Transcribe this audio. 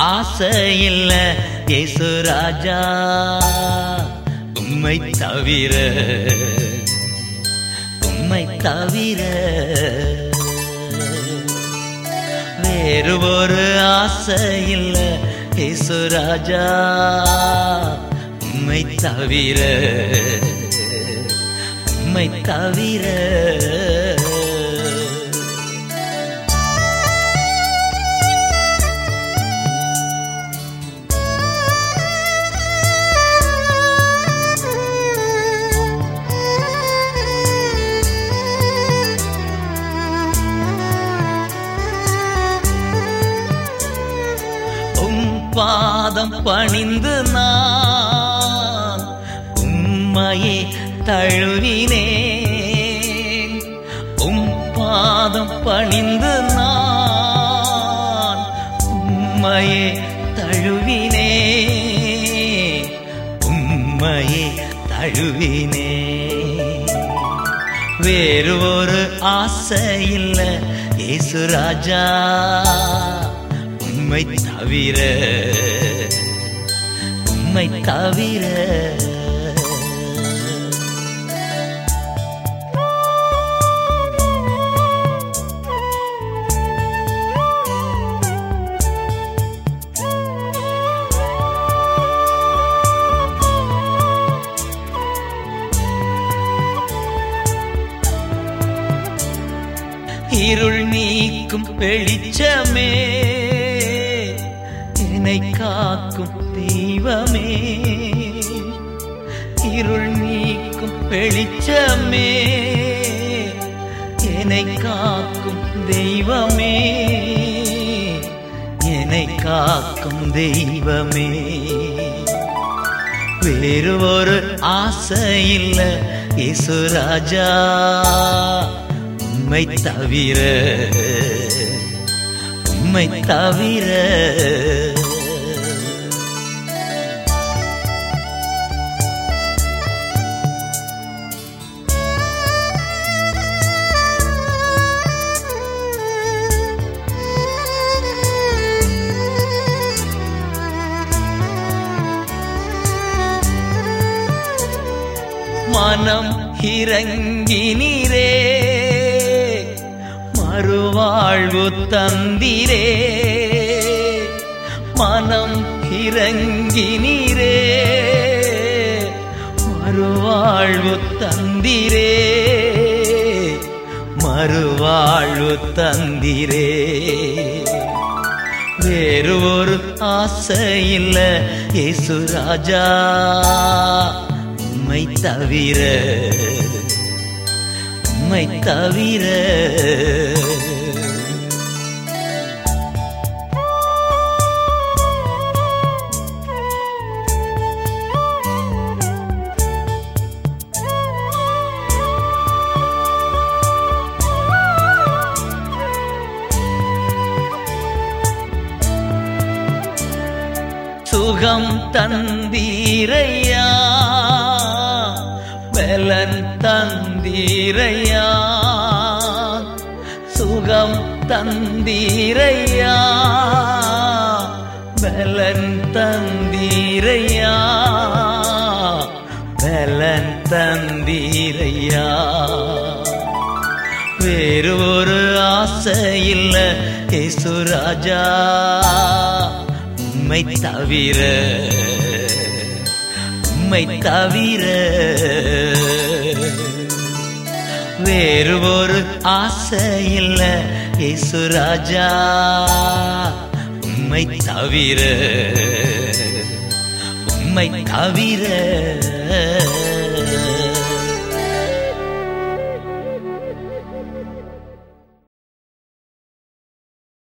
ஆசை இல்ல இயேசு ராஜா உம்மை தவிர உம்மை தவிர வேறு ஒரு ஆசை இல்ல இயேசு ராஜா உம்மை தவிர உம்மை தவிர உம் பாதம் பணிந்து நான் உம்மையே தழுவினேன் உம் பாதம் பணிந்து நான் உம்மையே தழுவினேன் உம்மையே தழுவினேன் வேறு ஒரு ஆசை இல்ல இயேசு ராஜா உம்மை தவிர உம்மை தவிர இருள் நீக்கும் வெளிச்சமே என்னை காக்கும் தெய்வமே இருள் நீக்கும் வெளிச்சமே என்னை காக்கும் தெய்வமே என்னை காக்கும் தெய்வமே வேறு ஒரு ஆசை இல்ல இயேசு ராஜா உம்மை தவிர உம்மை தவிர மனம் இறங்கினீரே மறுவாழ்வு தந்திரே மனம் இறங்கினீரே மறுவாழ்வு தந்திரே மறுவாழ்வு தந்திரே வேறு ஒரு ஆசை இல்ல இயேசு ராஜா உம்மை தவிர உம்மை தவிர சுகம் தந்தீரையா பலன் தந்தீரையா சுகம் தந்தீரையா பலன் தந்தீரையா பலன் தந்தீரையா வேறு ஒரு ஆசை இல்ல இயேசு ராஜா உம்மை தவிர உம்மை தவிர வேறு ஒரு ஆசை இல்ல இயேசு ராஜா உம்மை தவிர உம்மை தவிர